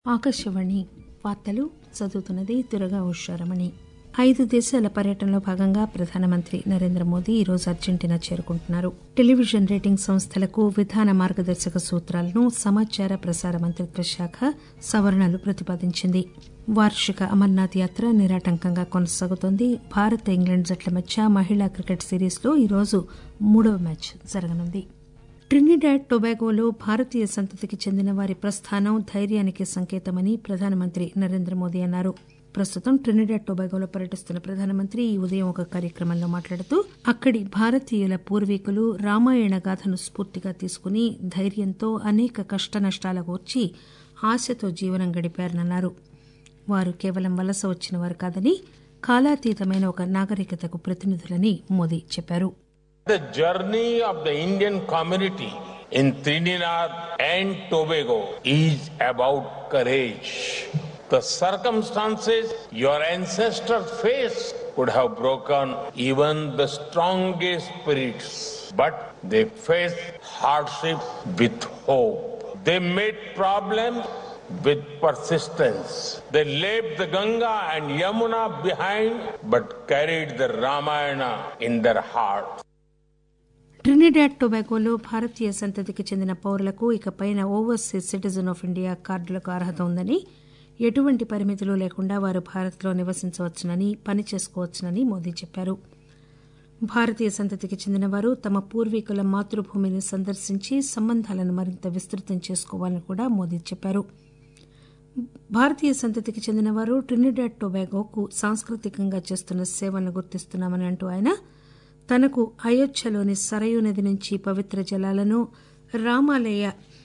ఆకాశవాణి వార్తలు చదువుతున్నది దురగా ఉషారమణి ఐదు దేశాల పర్యటనలో భాగంగా ప్రధానమంత్రి నరేంద్ర మోదీ ఈరోజు అర్జెంటీనా చేరుకుంటున్నారు టెలివిజన్ రేటింగ్ సంస్థలకు విధాన మార్గదర్శక సూత్రాలను సమాచార ప్రసార మంత్రిత్వ శాఖ సవరణలు ప్రతిపాదించింది వార్షిక అమర్నాథ్ యాత్ర నిరాటంకంగా కొనసాగుతోంది భారత్ ఇంగ్లాండ్ జట్ల మధ్య మహిళా క్రికెట్ సిరీస్లో ఈరోజు మూడవ మ్యాచ్ జరగనుంది ట్రినిడాడ్ టొబాగోలో భారతీయ సంతతికి చెందిన వారి ప్రస్థానం ధైర్యానికి సంకేతమని ప్రధానమంత్రి నరేంద్ర మోదీ అన్నారు ప్రస్తుతం ట్రినిడాడ్ టొబాగోలో పర్యటిస్తున్న ప్రధానమంత్రి ఈ ఉదయం ఒక కార్యక్రమంలో మాట్లాడుతూ అక్కడి భారతీయుల పూర్వీకులు రామాయణ గాథను స్ఫూర్తిగా తీసుకుని ధైర్యంతో అనేక కష్టనష్టాలకు వచ్చి ఆశతో జీవనం గడిపారన్నారు వారు కేవలం వలస వచ్చిన వారు కాదని కాలాతీతమైన ఒక నాగరికతకు ప్రతినిధులని మోదీ చెప్పారు The journey of the Indian community in Trinidad and Tobago is about courage. The circumstances your ancestors faced would have broken even the strongest spirits, but they faced hardship with hope. They met problems with persistence. They left the Ganga and Yamuna behind, but carried the Ramayana in their hearts. Trinidad టొబాగోలో భారతీయ సంతతికి చెందిన పౌరులకు ఇకపైన overseas citizen of India కార్డులకు అర్హత ఉందని ఎటువంటి పరిమితులు లేకుండా వారు భారత్లో నివసించవచ్చునని పని చేసుకోవచ్చునని మోదీ చెప్పారు భారతీయ సంతతికి చెందిన వారు తమ పూర్వీకుల మాతృభూమిని సందర్శించి సంబంధాలను మరింత విస్తృతం చేసుకోవాలని కూడా మోదీ చెప్పారు భారతీయ సంతతికి చెందిన వారు ట్రినిడాడ్ టొబాగోకు సాంస్కృతికంగా చేస్తున్న సేవలను గుర్తిస్తున్నామని అంటూ ఆయన తనకు అయోధ్యలోని సరయూ నది నుంచి పవిత్ర జలాలను రామాలయ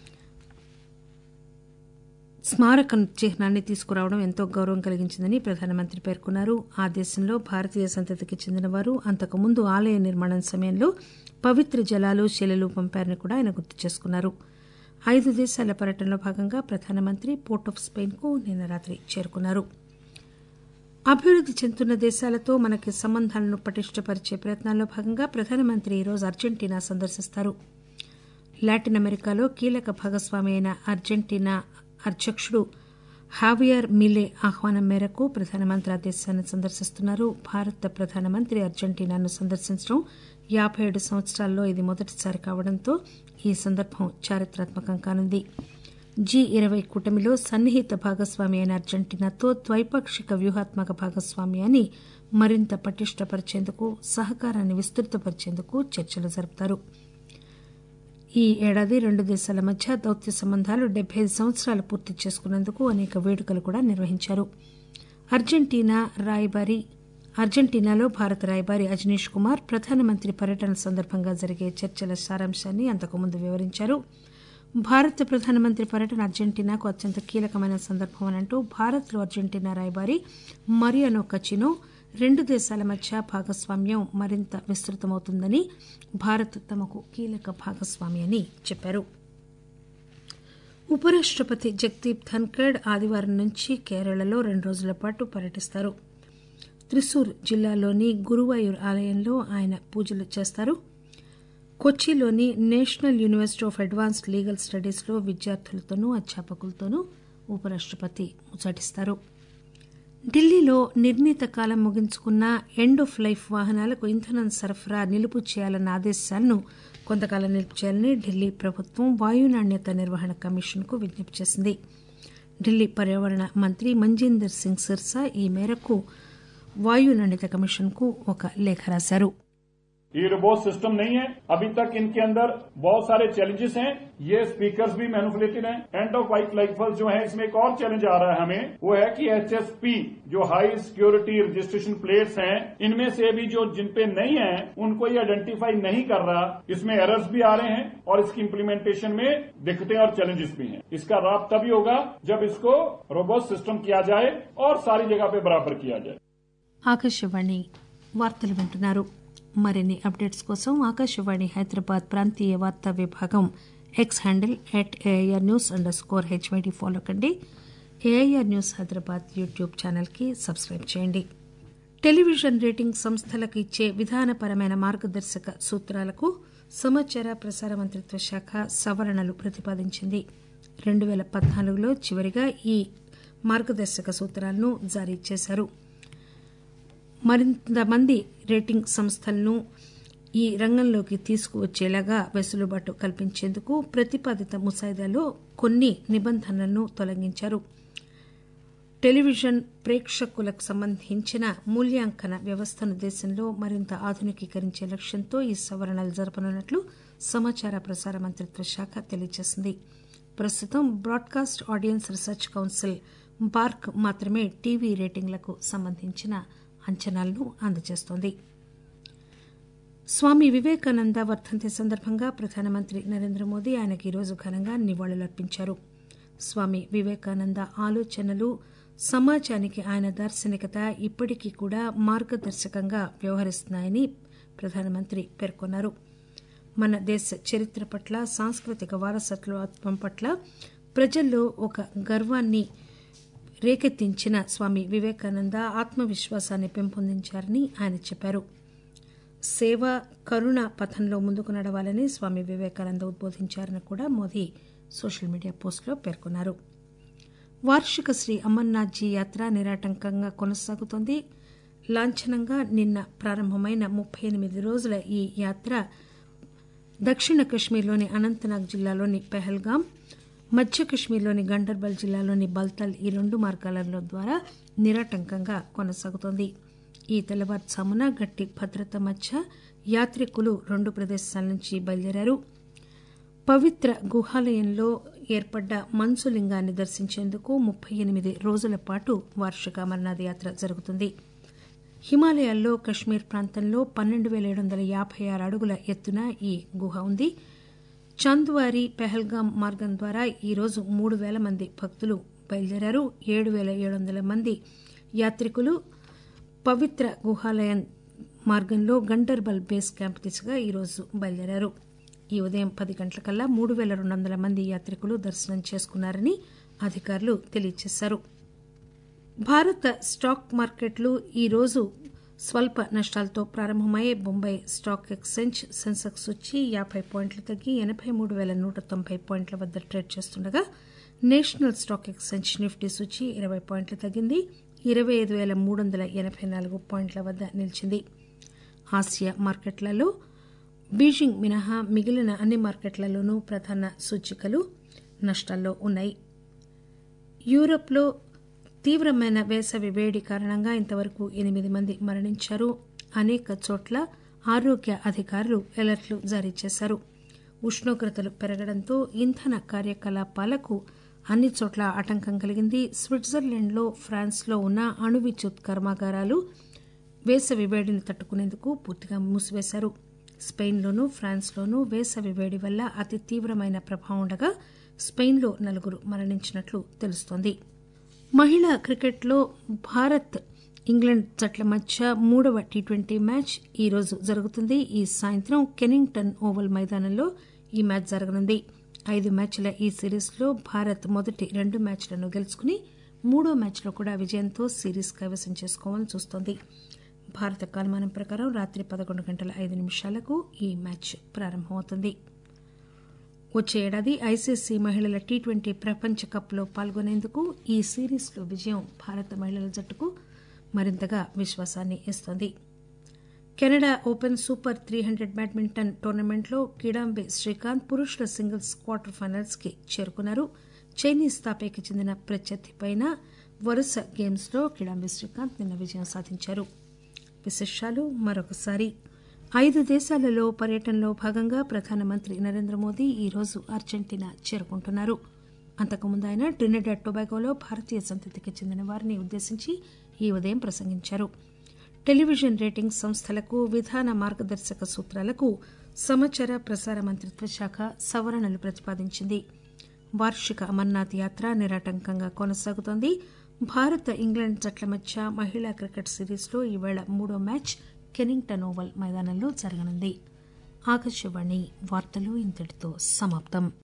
స్మారక చిహ్నాన్ని తీసుకురావడం ఎంతో గౌరవం కలిగించిందని ప్రధానమంత్రి పేర్కొన్నారు ఆ దేశంలో భారతీయ సంతతికి చెందిన వారు అంతకుముందు ఆలయ నిర్మాణం సమయంలో పవిత్ర జలాలు శిలలు పంపారని కూడా ఆయన గుర్తు చేసుకున్నారు ఐదు దేశాల పర్యటనలో భాగంగా ప్రధానమంత్రి పోర్ట్ ఆఫ్ స్పెయిన్ కు నిన్న రాత్రి చేరుకున్నారు అభివృద్ది చెందుతున్న దేశాలతో మనకి సంబంధాలను పటిష్టపరిచే ప్రయత్నాల్లో భాగంగా ప్రధానమంత్రి ఈరోజు అర్జెంటీనా సందర్శిస్తారు లాటిన్ అమెరికాలో కీలక భాగస్వామి అయిన అర్జెంటీనా అధ్యకుడు హావియర్ మిలే ఆహ్వానం మేరకు ప్రధానమంత్రి ఆ దేశాన్ని సందర్శిస్తున్నారు భారత ప్రధానమంత్రి అర్జెంటీనాను సందర్శించడం యాబై ఏడు సంవత్సరాల్లో ఇది మొదటిసారి కావడంతో ఈ సందర్భం చారిత్రాత్మకం కానుంది జీ ఇరవై కూటమిలో సన్నిహిత భాగస్వామి అయిన అర్జెంటీనాతో ద్వైపాక్షిక వ్యూహాత్మక భాగస్వామ్యాన్ని మరింత పటిష్టపరిచేందుకు సహకారాన్ని విస్తృతపరిచేందుకు చర్చలు జరుపుతారు ఈ ఏడాది రెండు దేశాల మధ్య దౌత్య సంబంధాలు డెబ్బై ఐదు సంవత్సరాలు పూర్తి చేసుకున్నందుకు అనేక వేడుకలు కూడా నిర్వహించారు అర్జెంటీనా రాయబారి అర్జెంటీనాలో భారత రాయబారి అజనీష్ కుమార్ ప్రధానమంత్రి పర్యటన సందర్భంగా జరిగే చర్చల సారాంశాన్ని అంతకుముందు వివరించారు భారత ప్రధానమంత్రి పర్యటన అర్జెంటీనాకు అత్యంత కీలకమైన సందర్భం అని అంటూ భారత్లో అర్జెంటీనా రాయబారి మరియానో కచినో రెండు దేశాల మధ్య భాగస్వామ్యం మరింత విస్తృతమవుతుందని భారత్ తమకు కీలక భాగస్వామి అని చెప్పారు ఉపరాష్టపతి జగదీప్ ధన్కడ్ ఆదివారం నుంచి కేరళలో రెండు రోజుల పాటు పర్యటిస్తారు త్రిశూర్ జిల్లాలోని గురువాయూర్ ఆలయంలో ఆయన పూజలు చేస్తారు కొచ్చిలోని national university of advanced legal స్టడీస్లో విద్యార్థులతోనూ అధ్యాపకులతోనూ ఉపరాష్టపతి ముచ్చటిస్తారు ఢిల్లీలో నిర్ణీత కాలం ముగించుకున్న ఎండ్ ఆఫ్ లైఫ్ వాహనాలకు ఇంధనం సరఫరా నిలుపు చేయాలన్న ఆదేశాలను కొంతకాలం నిలుపు చేయాలని ఢిల్లీ ప్రభుత్వం వాయు నాణ్యత నిర్వహణ కమిషన్కు విజ్ఞప్తి చేసింది ఢిల్లీ పర్యావరణ మంత్రి మంజీందర్ సింగ్ సిర్సా ఈ మేరకు వాయు నాణ్యత కమిషన్కు ఒక లేఖ రాశారు ये रोबोट सिस्टम नहीं है अभी तक इनके अंदर बहुत सारे चैलेंजेस हैं ये स्पीकर्स भी मैनुफलेटेड हैं एंड ऑफ वाइट लाइफल जो है इसमें एक और चैलेंज आ रहा है हमें वो है कि एचएसपी जो हाई सिक्योरिटी रजिस्ट्रेशन प्लेट्स हैं इनमें से भी जो जिन पे नहीं है उनको ये आइडेंटिफाई नहीं कर रहा इसमें एरर्स भी आ रहे हैं और इसकी इम्प्लीमेंटेशन में दिक्कतें और चैलेंजेस भी हैं इसका राब तभी होगा जब इसको रोबोट सिस्टम किया जाए और सारी जगह पे बराबर किया जाए ఆకాశవాణి వార్తలు వింటున్నారు మరిన్ని అప్డేట్స్ కోసం ఆకాశవాణి హైదరాబాద్ ప్రాంతీయ వార్తా విభాగం X handle at AIR news underscore HYD follow కండి ఏఐఆర్ న్యూస్ హైదరాబాద్ యూట్యూబ్ ఛానల్కి సబ్స్క్రైబ్ చేయండి టెలివిజన్ రేటింగ్ సంస్థలకు ఇచ్చే విధానపరమైన మార్గదర్శక సూత్రాలకు సమాచార ప్రసార మంత్రిత్వ శాఖ సవరణలు ప్రతిపాదించింది రెండు పేల పద్నాలుగులో చివరిగా ఈ మార్గదర్శక సూత్రాలను జారీ చేశారు మరింత మంది రేటింగ్ సంస్థలను ఈ రంగంలోకి తీసుకువచ్చేలాగా వెసులుబాటు కల్పించేందుకు ప్రతిపాదిత ముసాయిదాలో కొన్ని నిబంధనలను తొలగించారు టెలివిజన్ ప్రేక్షకులకు సంబంధించిన మూల్యాంకన వ్యవస్థను దేశంలో మరింత ఆధునికీకరించే లక్ష్యంతో ఈ సవరణలు జరపనున్నట్లు సమాచార ప్రసార మంత్రిత్వ శాఖ తెలియజేసింది ప్రస్తుతం broadcast audience research council BARC మాత్రమే టీవీ రేటింగ్లకు సంబంధించిన అంచనాలను అందజేస్తోంది స్వామి వివేకానంద వర్ధంతి సందర్భంగా ప్రధానమంత్రి నరేంద్ర మోదీ ఆయనకు ఈరోజు ఘనంగా నివాళులర్పించారు స్వామి వివేకానంద ఆలోచనలు సమాజానికి ఆయన దార్శనికత ఇప్పటికీ కూడా మార్గదర్శకంగా వ్యవహరిస్తున్నాయని ప్రధానమంత్రి పేర్కొన్నారు మన దేశ చరిత్ర పట్ల సాంస్కృతిక వారసత్వం పట్ల ప్రజల్లో ఒక గర్వాన్ని రేకెత్తించిన స్వామి వివేకానంద ఆత్మవిశ్వాసాన్ని పెంపొందించారని ఆయన చెప్పారు సేవ కరుణ పథంలో ముందుకు నడవాలని స్వామి వివేకానంద ఉద్బోధించారని కూడా మోదీ సోషల్ మీడియా పోస్టులో పేర్కొన్నారు వార్షిక శ్రీ అమర్నాథ్జీ యాత్ర నిరాటంకంగా కొనసాగుతోంది లాంఛనంగా నిన్న ప్రారంభమైన ముప్పై ఎనిమిది రోజుల ఈ యాత్ర దక్షిణ కశ్మీర్లోని అనంతనాగ్ జిల్లాలోని పెహల్గాం మధ్య కశ్మీర్లోని గండర్బల్ జిల్లాలోని బల్తల్ ఈ రెండు మార్గాల ద్వారా నిరాటంకంగా కొనసాగుతోంది ఈ తెల్లవారుజామున గట్టి భద్రత మధ్య యాత్రికులు రెండు ప్రదేశాల నుంచి బయలుదేరారు పవిత్ర గుహాలయంలో ఏర్పడ్డ మంచులింగాన్ని దర్శించేందుకు ముప్పై ఎనిమిది రోజుల పాటు వార్షిక అమర్నాథ్ యాత్ర జరుగుతుంది హిమాలయాల్లో కశ్మీర్ ప్రాంతంలో పన్నెండు పేల ఏడు వందల యాభై ఆరు అడుగుల ఎత్తున ఈ గుహ ఉంది చంద్వారి పెహల్గాం మార్గం ద్వారా ఈరోజు మూడు పేల మంది భక్తులు బయలుదేరారు ఏడు పేల ఏడు వందల మంది యాత్రికులు పవిత్ర గుహాలయం మార్గంలో గండర్బల్ బేస్ క్యాంప్ దిశగా ఈరోజు బయలుదేరారు ఈ ఉదయం పది గంటలకల్లా మూడు పేల రెండు వందల మంది యాత్రికులు దర్శనం చేసుకున్నారని అధికారులు తెలియజేశారు భారత స్టాక్ మార్కెట్లు ఈరోజు స్వల్ప నష్టాలతో ప్రారంభమయ్యే బొంబాయి స్టాక్ ఎక్స్చేంజ్ సెన్సెక్స్ వచ్చి యాబై పాయింట్లు తగ్గి ఎనబై మూడు పేల నూట తొంభై పాయింట్ల వద్ద ట్రేడ్ చేస్తుండగా నేషనల్ స్టాక్ ఎక్స్చేంజ్ నిఫ్టీ సూచి ఇరవై పాయింట్లు తగ్గింది ఇరవై ఐదు పేల మూడు వందల ఎనబై నాలుగు పాయింట్ల వద్ద నిలిచింది ఆసియా మార్కెట్లలో బీజింగ్ మినహా మిగిలిన అన్ని మార్కెట్లలోనూ ప్రధాన సూచికలు నష్టాల్లో ఉన్నాయి యూరప్లో తీవ్రమైన వేసవి వేడి కారణంగా ఇంతవరకు ఎనిమిది మంది మరణించారు అనేక చోట్ల ఆరోగ్య అధికారులు అలర్ట్లు జారీ చేశారు ఉష్ణోగ్రతలు పెరగడంతో ఇంధన కార్యకలాపాలకు అన్ని చోట్ల ఆటంకం కలిగింది స్విట్జర్లాండ్లో ఫ్రాన్స్లో ఉన్న అణు విద్యుత్ కర్మాగారాలు వేసవి వేడిని తట్టుకునేందుకు పూర్తిగా మూసివేశారు స్పెయిన్లోనూ ఫ్రాన్స్లోనూ వేసవి వేడి వల్ల అతి తీవ్రమైన ప్రభావం ఉండగా స్పెయిన్లో నలుగురు మరణించినట్లు తెలుస్తోంది మహిళా క్రికెట్లో భారత్ ఇంగ్లాండ్ జట్ల మధ్య మూడవ టీ ట్వంటీ మ్యాచ్ ఈరోజు జరుగుతుంది ఈ సాయంత్రం కెనింగ్టన్ ఓవల్ మైదానంలో ఈ మ్యాచ్ జరగనుంది ఐదు మ్యాచ్ల ఈ సిరీస్లో భారత్ మొదటి రెండు మ్యాచ్లను గెలుచుకుని మూడో మ్యాచ్లో కూడా విజయంతో సిరీస్ కైవసం చేసుకోవాలని చూస్తోంది భారత కాలమానం ప్రకారం రాత్రి పదకొండు గంటల ఐదు నిమిషాలకు ఈ మ్యాచ్ ప్రారంభమవుతుంది వచ్చే ఏడాది ఐసీసీ మహిళల టీ ట్వంటీ ప్రపంచ కప్లో పాల్గొనేందుకు ఈ సిరీస్లో విజయం భారత మహిళల జట్టుకు మరింతగా విశ్వాసాన్ని ఇస్తోంది Canada open super three hundred badminton టోర్నమెంట్లో కిడాంబి శ్రీకాంత్ పురుషుల సింగిల్స్ క్వార్టర్ ఫైనల్స్ కి చేరుకున్నారు చైనీస్ తాపేకి చెందిన ప్రత్యర్థిపై వరుస గేమ్స్ లో కిడాంబి శ్రీకాంత్ నిన్న విజయం సాధించారు విశేషాలు మరొకసారి ఐదు దేశాలలో పర్యటనలో భాగంగా ప్రధానమంత్రి నరేంద్ర మోదీ ఈరోజు అర్జెంటీనా చేరుకుంటున్నారు అంతకుముందు ఆయన ట్రినిడాడ్ టొబాగోలో భారతీయ సంతతికి చెందిన వారిని ఉద్దేశించి ఈ ఉదయం ప్రసంగించారు టెలివిజన్ రేటింగ్ సంస్థలకు విధాన మార్గదర్శక సూత్రాలకు సమాచార ప్రసార మంత్రిత్వ శాఖ సవరణలు ప్రతిపాదించింది వార్షిక అమర్నాథ్ యాత్ర నిరాటంకంగా కొనసాగుతోంది భారత్ ఇంగ్లాండ్ జట్ల మధ్య మహిళా క్రికెట్ సిరీస్లో ఈవేళ మూడో మ్యాచ్ కెనింగ్టన్ ఓవల్ మైదానంలో జరగనుంది ఆకాశవాణి వార్తలు ఇంతటితో సమాప్తం